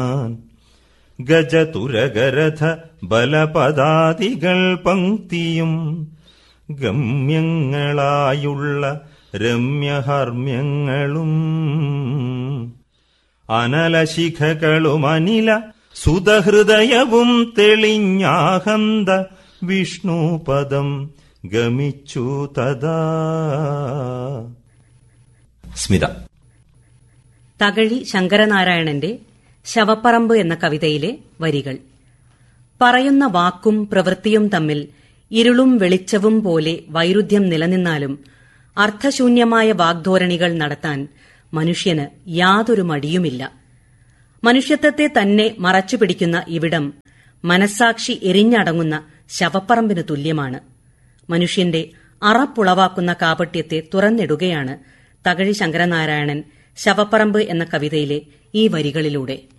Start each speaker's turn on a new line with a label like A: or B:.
A: ഗജതുരകരഥ ബലപദാദികൾ പങ്ക്തിയും ഗമ്യങ്ങളായുള്ള രമ്യഹർമ്മ്യങ്ങളും അനലശിഖകളും അനില സുതഹൃദയവും തെളിഞ്ഞാഹന്ത വിഷ്ണുപദം ഗമിച്ചു തഥാ സ്മിത
B: തകഴി ശങ്കരനാരായണന്റെ ശവപ്പറമ്പ് എന്ന കവിതയിലെ വരികൾ പറയുന്ന വാക്കും പ്രവൃത്തിയും തമ്മിൽ ഇരുളും വെളിച്ചവും പോലെ വൈരുദ്ധ്യം നിലനിന്നാലും അർത്ഥശൂന്യമായ വാഗ്ധോരണികൾ നടത്താൻ മനുഷ്യന് യാതൊരു മടിയുമില്ല മനുഷ്യത്വത്തെ തന്നെ മറച്ചുപിടിക്കുന്ന ഇവിടം മനസാക്ഷി എരിഞ്ഞടങ്ങുന്ന ശവപ്പറമ്പിന് തുല്യമാണ് മനുഷ്യന്റെ അറപ്പുളവാക്കുന്ന കാപട്യത്തെ തുറന്നിടുകയാണ് തകഴി ശങ്കരനാരായണൻ ശവപ്പറമ്പ് എന്ന കവിതയിലെ ഈ വരികളിലൂടെ